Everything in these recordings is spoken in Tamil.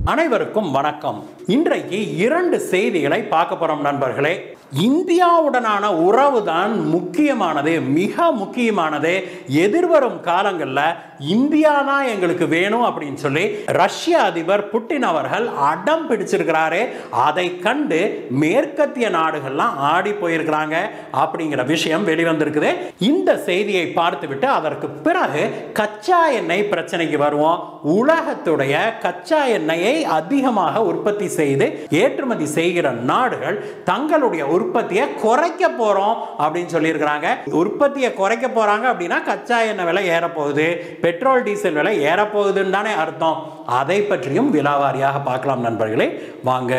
அனைவருக்கும் வணக்கம் இன்றைக்கு இரண்டு செய்திகளை பார்க்க போறோம் நண்பர்களே இந்தியாவுடனான உறவு தான் முக்கியமானது மிக முக்கியமானது எதிர்வரும் காலங்களில் இந்தியா தான் எங்களுக்கு வேணும் அப்படின்னு சொல்லி ரஷ்ய அதிபர் புட்டின் அவர்கள் அடம் பிடிச்சிருக்கிறாரு அதை கண்டு மேற்கத்திய நாடுகள்லாம் ஆடி போயிருக்கிறாங்க அப்படிங்கிற விஷயம் வெளிவந்திருக்குது இந்த செய்தியை பார்த்துவிட்டு அதற்கு பிறகு கச்சா எண்ணெய் பிரச்சனைக்கு வருவோம் உலகத்துடைய கச்சா எண்ணெயை அதிகமாக உற்பத்தி செய்து ஏற்றுமதி செய்கிற நாடுகள் தங்களுடைய உற்பத்தியை குறைக்க போறோம் அப்படின்னு சொல்லியிருக்கிறாங்க உற்பத்தியை குறைக்க போறாங்க அப்படின்னா கச்சா எண்ணெய் விலை ஏறப்போகுது பெட்ரோல் டீசல் விலை ஏறப்போகுதுன்னு தானே அர்த்தம் அதை பற்றியும் விலாவாரியாக பார்க்கலாம் நண்பர்களே வாங்க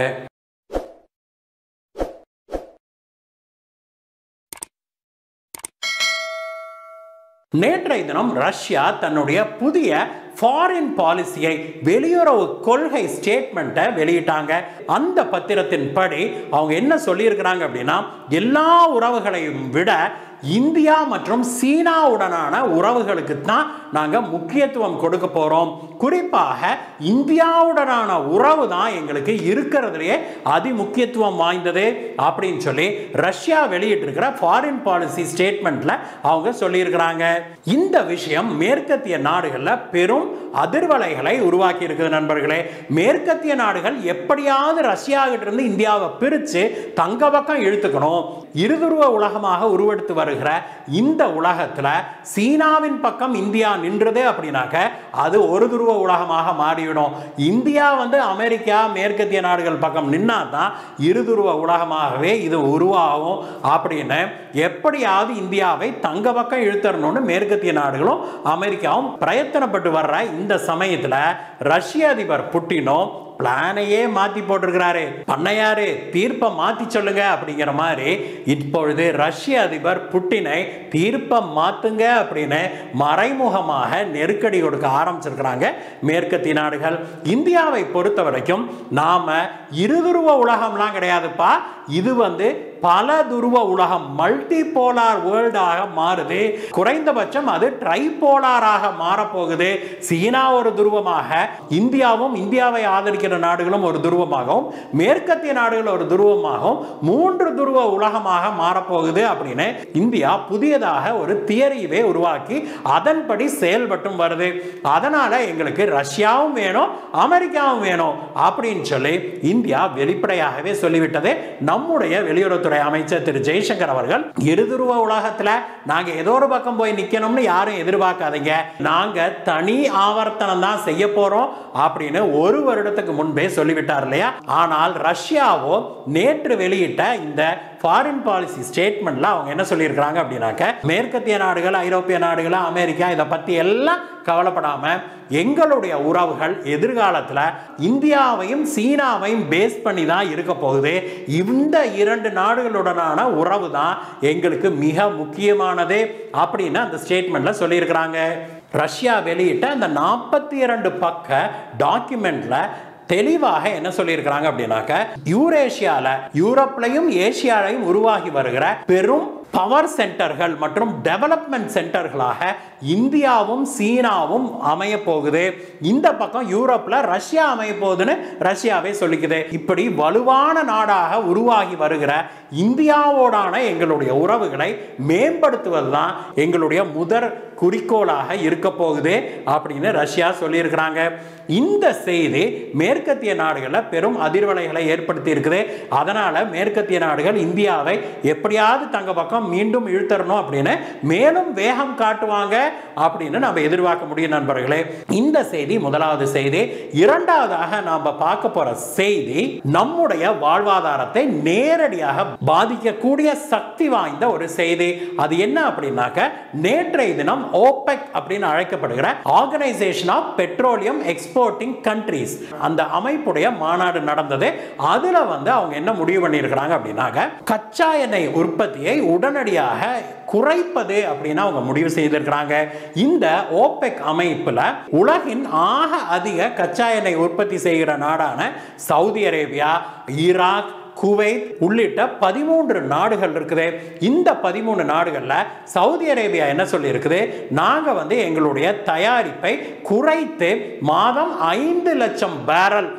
நேற்றைய தினம் ரஷ்யா தன்னுடைய புதிய ஃபாரின் பாலிசியை வெளியுறவு கொள்கை ஸ்டேட்மெண்ட்டை வெளியிட்டாங்க அந்த பத்திரத்தின் படி அவங்க என்ன சொல்லியிருக்கிறாங்க அப்படின்னா எல்லா உறவுகளையும் விட இந்தியா மற்றும் சீனாவுடனான உறவுகளுக்கு தான் நாங்கள் முக்கியத்துவம் கொடுக்க போகிறோம் குறிப்பாக இந்தியாவுடனான உறவு தான் எங்களுக்கு இருக்கிறதுலையே அதி முக்கியத்துவம் வாய்ந்தது அப்படின்னு சொல்லி ரஷ்யா வெளியிட்டிருக்கிற ஃபாரின் பாலிசி ஸ்டேட்மெண்ட்ல அவங்க சொல்லியிருக்கிறாங்க இந்த விஷயம் மேற்கத்திய நாடுகளில் பெரும் அதிர்வலைகளை உருவாக்கி இருக்குது நண்பர்களே மேற்கத்திய நாடுகள் எப்படியாவது ரஷ்யா கிட்ட இருந்து இந்தியாவை பிரித்து தங்க பக்கம் இழுத்துக்கணும் இருதுருவ உலகமாக உருவெடுத்து வருகிற இந்த உலகத்தில் சீனாவின் பக்கம் இந்தியா நின்றது அப்படின்னாக்க அது ஒரு துருவ உலகமாக மாறிவிடும் இந்தியா வந்து அமெரிக்கா மேற்கத்திய நாடுகள் பக்கம் நின்னா தான் இருதுருவ உலகமாகவே இது உருவாகும் அப்படின்னு எப்படியாவது இந்தியாவை தங்க பக்கம் இழுத்தரணும்னு மேற்கத்திய நாடுகளும் அமெரிக்காவும் பிரயத்தனப்பட்டு வர்ற இந்த சமயத்தில் ரஷ்ய அதிபர் புட்டினும் பிளானையே மாத்தி போட்டிருக்கிறாரு பண்ணையாரு தீர்ப்பை மாத்தி சொல்லுங்க அப்படிங்கிற மாதிரி இப்பொழுது ரஷ்ய அதிபர் புட்டினை தீர்ப்பை மாத்துங்க அப்படின்னு மறைமுகமாக நெருக்கடி கொடுக்க ஆரம்பிச்சிருக்கிறாங்க மேற்கத்திய நாடுகள் இந்தியாவை பொறுத்த வரைக்கும் நாம இருதுருவ உலகம்லாம் கிடையாதுப்பா இது வந்து பல துருவ உலகம் மல்டி போலார் வேர்ல்டாக மாறுது குறைந்தபட்சம் அது ட்ரைபோலாராக மாறப்போகுது சீனா ஒரு துருவமாக இந்தியாவும் இந்தியாவை ஆதரிக்கிற நாடுகளும் ஒரு துருவமாகவும் மேற்கத்திய நாடுகள் ஒரு துருவமாகவும் மூன்று துருவ உலகமாக மாறப்போகுது அப்படின்னு இந்தியா புதியதாக ஒரு தியரியவே உருவாக்கி அதன்படி செயல்பட்டும் வருது அதனால எங்களுக்கு ரஷ்யாவும் வேணும் அமெரிக்காவும் வேணும் அப்படின்னு சொல்லி இந்தியா வெளிப்படையாகவே சொல்லிவிட்டது நம்முடைய வெளியுறவுத்துறை அமைச்சர் திரு ஜெய்சங்கர் அவர்கள் இருதுருவ உலகத்துல நாங்க ஏதோ ஒரு பக்கம் போய் நிக்கணும்னு யாரும் எதிர்பார்க்காதீங்க நாங்க தனி ஆவர்த்தனம் தான் செய்ய போறோம் அப்படின்னு ஒரு வருடத்துக்கு முன்பே சொல்லிவிட்டார் இல்லையா ஆனால் ரஷ்யாவோ நேற்று வெளியிட்ட இந்த ஃபாரின் பாலிசி ஸ்டேட்மெண்ட்ல அவங்க என்ன சொல்லியிருக்கிறாங்க அப்படின்னாக்க மேற்கத்திய நாடுகள் ஐரோப்பிய நாடுகள் அமெரிக்கா இதை பத்தி எல்லாம் கவலைப்படாம எங்களுடைய உறவுகள் எதிர்காலத்தில் இந்தியாவையும் சீனாவையும் பேஸ் பண்ணி தான் இருக்க போகுது இந்த இரண்டு நாடுகளுடனான உறவு தான் எங்களுக்கு மிக முக்கியமானது அப்படின்னு அந்த ஸ்டேட்மெண்ட்ல சொல்லியிருக்கிறாங்க ரஷ்யா வெளியிட்ட அந்த நாற்பத்தி இரண்டு பக்க டாக்குமெண்ட்ல தெளிவாக என்ன சொல்லியிருக்கிறாங்க அப்படின்னாக்க யூரேஷியால யூரோப்லையும் ஏசியாலையும் உருவாகி வருகிற பெரும் பவர் சென்டர்கள் மற்றும் டெவலப்மெண்ட் சென்டர்களாக இந்தியாவும் சீனாவும் அமைய போகுது இந்த பக்கம் யூரோப்ல ரஷ்யா அமைய போகுதுன்னு ரஷ்யாவே சொல்லிக்குது இப்படி வலுவான நாடாக உருவாகி வருகிற இந்தியாவோடான எங்களுடைய உறவுகளை மேம்படுத்துவது தான் எங்களுடைய முதற் குறிக்கோளாக இருக்க போகுது அப்படின்னு ரஷ்யா சொல்லியிருக்கிறாங்க இந்த செய்தி மேற்கத்திய நாடுகளில் பெரும் அதிர்வலைகளை ஏற்படுத்தி இருக்குது அதனால மேற்கத்திய நாடுகள் இந்தியாவை எப்படியாவது தங்க பக்கம் மீண்டும் இழுத்தரணும் அப்படின்னு மேலும் வேகம் காட்டுவாங்க அப்படின்னு நம்ம எதிர்பார்க்க முடியும் நண்பர்களே இந்த செய்தி முதலாவது செய்தி இரண்டாவதாக நாம பார்க்க போற செய்தி நம்முடைய வாழ்வாதாரத்தை நேரடியாக பாதிக்கக்கூடிய சக்தி வாய்ந்த ஒரு செய்தி அது என்ன அப்படின்னாக்க நேற்றைய தினம் ஓபெக் அப்படின்னு அழைக்கப்படுகிற organisation of petroleum exporting countries அந்த அமைப்புடைய மாநாடு நடந்தது அதுல வந்து அவங்க என்ன முடிவு பண்ணியிருக்கிறாங்க அப்படின்னாக்க கச்சா எண்ணெய் உற்பத்தியை உடனடியாக குறைப்பது அப்படின்னு அவங்க முடிவு செய்திருக்கிறாங்க இந்த ஓபெக் அமைப்புல உலகின் ஆக அதிக கச்சா எண்ணெய் உற்பத்தி செய்கிற நாடான சவுதி அரேபியா ஈராக் குவைத் உள்ளிட்ட பதிமூன்று நாடுகள் இருக்குது இந்த பதிமூணு நாடுகளில் சவுதி அரேபியா என்ன சொல்லி இருக்குது நாங்கள் வந்து எங்களுடைய தயாரிப்பை குறைத்து மாதம் ஐந்து லட்சம் பேரல்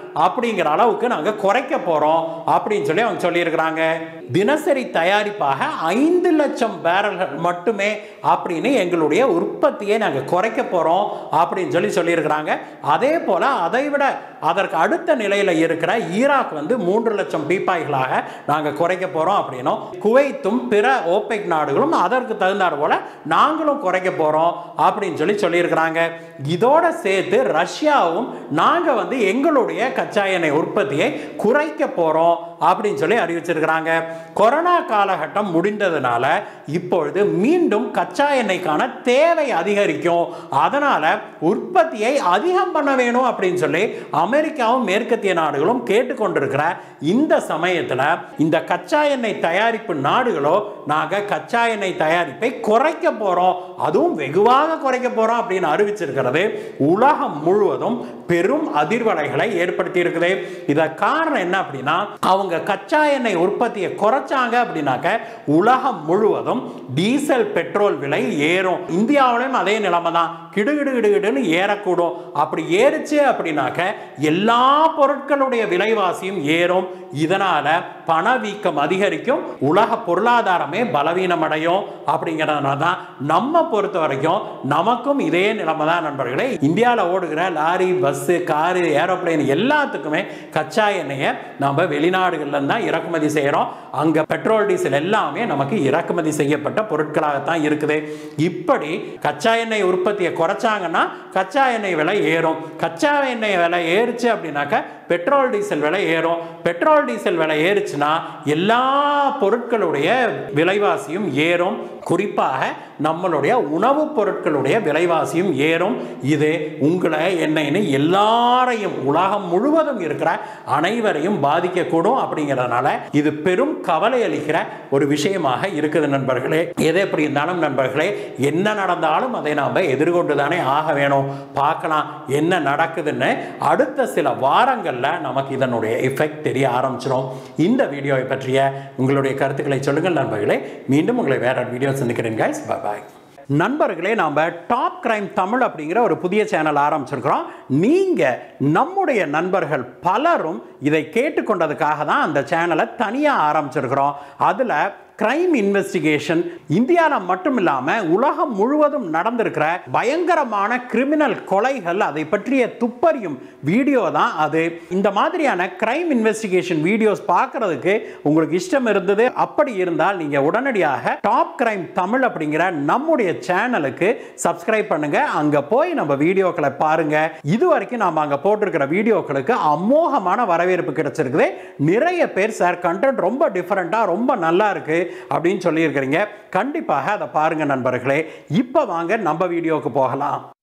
அப்படிங்கிற அளவுக்கு நாங்கள் குறைக்க போகிறோம் அப்படின்னு சொல்லி அவங்க சொல்லியிருக்கிறாங்க தினசரி தயாரிப்பாக ஐந்து லட்சம் பேரல்கள் மட்டுமே அப்படின்னு எங்களுடைய உற்பத்தியை நாங்கள் குறைக்க போகிறோம் அப்படின்னு சொல்லி சொல்லியிருக்கிறாங்க அதே போல் அதை விட அதற்கு அடுத்த நிலையில் இருக்கிற ஈராக் வந்து மூன்று லட்சம் பீப்பாய்களாக நாங்கள் குறைக்க போகிறோம் அப்படின்னும் குவைத்தும் பிற ஓபெக் நாடுகளும் அதற்கு தகுந்தாற் போல நாங்களும் குறைக்க போகிறோம் அப்படின்னு சொல்லி சொல்லியிருக்கிறாங்க இதோட சேர்த்து ரஷ்யாவும் நாங்கள் வந்து எங்களுடைய கச்சா எண்ணெய் உற்பத்தியை குறைக்க போகிறோம் அப்படின்னு சொல்லி அறிவிச்சிருக்கிறாங்க கொரோனா காலகட்டம் முடிந்ததுனால இப்பொழுது மீண்டும் கச்சா எண்ணெய்க்கான தேவை அதிகரிக்கும் அதனால உற்பத்தியை அதிகம் பண்ண வேணும் அப்படின்னு சொல்லி அமெரிக்காவும் மேற்கத்திய நாடுகளும் கேட்டுக்கொண்டிருக்கிற இந்த சமயத்தில் இந்த கச்சா எண்ணெய் தயாரிப்பு நாடுகளோ நாங்கள் கச்சா எண்ணெய் தயாரிப்பை குறைக்க போகிறோம் அதுவும் வெகுவாக குறைக்க போகிறோம் அப்படின்னு அறிவிச்சிருக்கிறது உலகம் முழுவதும் பெரும் அதிர்வலைகளை ஏற்படுத்தி இருக்குது இத காரணம் என்ன அப்படின்னா அவங்க கச்சா எண்ணெய் உற்பத்தியை குறைச்சாங்க அப்படின்னாக்க உலகம் முழுவதும் டீசல் பெட்ரோல் விலை ஏறும் இந்தியாவிலையும் அதே நிலைமை தான் கிடுகிடு கிடுகிடுன்னு ஏறக்கூடும் அப்படி ஏறுச்சு அப்படின்னாக்க எல்லா பொருட்களுடைய விலைவாசியும் ஏறும் இதனால பணவீக்கம் அதிகரிக்கும் உலக பொருளாதாரமே பலவீனம் அடையும் அப்படிங்கிறதுனால தான் நம்ம பொறுத்த வரைக்கும் நமக்கும் இதே நிலைமை தான் நண்பர்களே இந்தியாவில் ஓடுகிற லாரி பஸ்ஸு காரு ஏரோப்ளேன் எல்லாத்துக்குமே கச்சா எண்ணெயை நம்ம வெளிநாடுகள்ல தான் இறக்குமதி செய்கிறோம் அங்கே பெட்ரோல் டீசல் எல்லாமே நமக்கு இறக்குமதி செய்யப்பட்ட பொருட்களாகத்தான் இருக்குது இப்படி கச்சா எண்ணெய் உற்பத்தியை குறைச்சாங்கன்னா கச்சா எண்ணெய் விலை ஏறும் கச்சா எண்ணெய் விலை ஏறுச்சு அப்படின்னாக்க பெட்ரோல் டீசல் விலை ஏறும் பெட்ரோல் டீசல் விலை ஏறுச்சுன்னா எல்லா பொருட்களுடைய விலைவாசியும் ஏறும் குறிப்பாக நம்மளுடைய உணவுப் பொருட்களுடைய விலைவாசியும் ஏறும் இது உங்களை என்னைன்னு எல்லாரையும் உலகம் முழுவதும் இருக்கிற அனைவரையும் பாதிக்கக்கூடும் அப்படிங்கிறதுனால இது பெரும் கவலை அளிக்கிற ஒரு விஷயமாக இருக்குது நண்பர்களே எது எப்படி இருந்தாலும் நண்பர்களே என்ன நடந்தாலும் அதை நாம் எதிர்கொண்டு தானே ஆக வேணும் பார்க்கலாம் என்ன நடக்குதுன்னு அடுத்த சில வாரங்களில் நமக்கு இதனுடைய எஃபெக்ட் தெரிய ஆரம்பிச்சிடும் இந்த வீடியோவை பற்றிய உங்களுடைய கருத்துக்களை சொல்லுங்கள் நண்பர்களே மீண்டும் உங்களை வேற வீடியோ சந்திக்கிறேன் கைஸ் பாய் நண்பர்களே நாம் டாப் கிரைம் தமிழ் அப்படிங்கிற ஒரு புதிய சேனல் ஆரம்பிச்சிருக்கிறோம் நீங்கள் நம்முடைய நண்பர்கள் பலரும் இதை கேட்டுக்கொண்டதுக்காக தான் அந்த சேனலை தனியாக ஆரம்பிச்சிருக்கிறோம் அதில் கிரைம் இன்வெஸ்டிகேஷன் இந்தியாவில் மட்டும் இல்லாமல் உலகம் முழுவதும் நடந்திருக்கிற பயங்கரமான கிரிமினல் கொலைகள் அதை பற்றிய துப்பறியும் வீடியோ தான் அது இந்த மாதிரியான கிரைம் இன்வெஸ்டிகேஷன் வீடியோஸ் பார்க்கறதுக்கு உங்களுக்கு இஷ்டம் இருந்தது அப்படி இருந்தால் நீங்கள் உடனடியாக டாப் கிரைம் தமிழ் அப்படிங்கிற நம்முடைய சேனலுக்கு சப்ஸ்கிரைப் பண்ணுங்க அங்கே போய் நம்ம வீடியோக்களை பாருங்க இது வரைக்கும் நாம் அங்கே போட்டிருக்கிற வீடியோக்களுக்கு அமோகமான வரவேற்பு கிடைச்சிருக்குது நிறைய பேர் சார் கண்டென்ட் ரொம்ப டிஃப்ரெண்ட்டாக ரொம்ப நல்லா இருக்கு அப்படின்னு சொல்லியிருக்கிறீங்க கண்டிப்பாக அதை பாருங்க நண்பர்களே இப்போ வாங்க நம்ம வீடியோவுக்கு போகலாம்